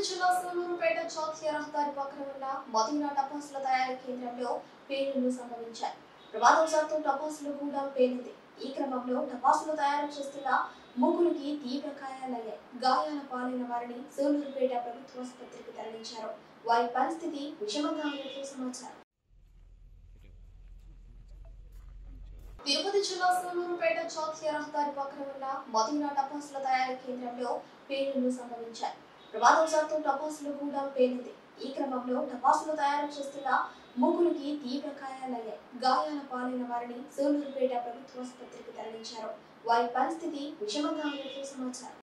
జిల్లా సూలూరుపేట జాతీయ రహదారి పక్కన ఉన్న మదీనా టపాసుల తయారీ కేంద్రంలో పేలుళ్లు సంభవించాయి ప్రమాదవశాత్తు టపాసులు కూడా పేలింది ఈ క్రమంలో టపాసులు తయారు చేస్తున్న ముగ్గురికి తీవ్ర గాయాలయ్యాయి గాయాల పాలైన వారిని సూలూరుపేట ప్రభుత్వ ఆసుపత్రికి తరలించారు వారి పరిస్థితి విషమంగా ఉన్నట్లు సమాచారం తిరుపతి జిల్లా సూలూరుపేట జాతీయ రహదారి పక్కన ఉన్న మదీనా టపాసుల తయారీ కేంద్రంలో పేలుళ్లు సంభవించాయి ప్రమాదవశాత్తు టపాసులు కూడా పేలింది ఈ క్రమంలో టపాసులు తయారు చేస్తున్న ముగ్గురికి తీవ్ర గాయాలయ్యాయి గాయాల పాలైన వారిని సూలూరుపేట ప్రభుత్వ ఆసుపత్రికి తరలించారు వారి పరిస్థితి విషమంగా ఉన్నట్లు సమాచారం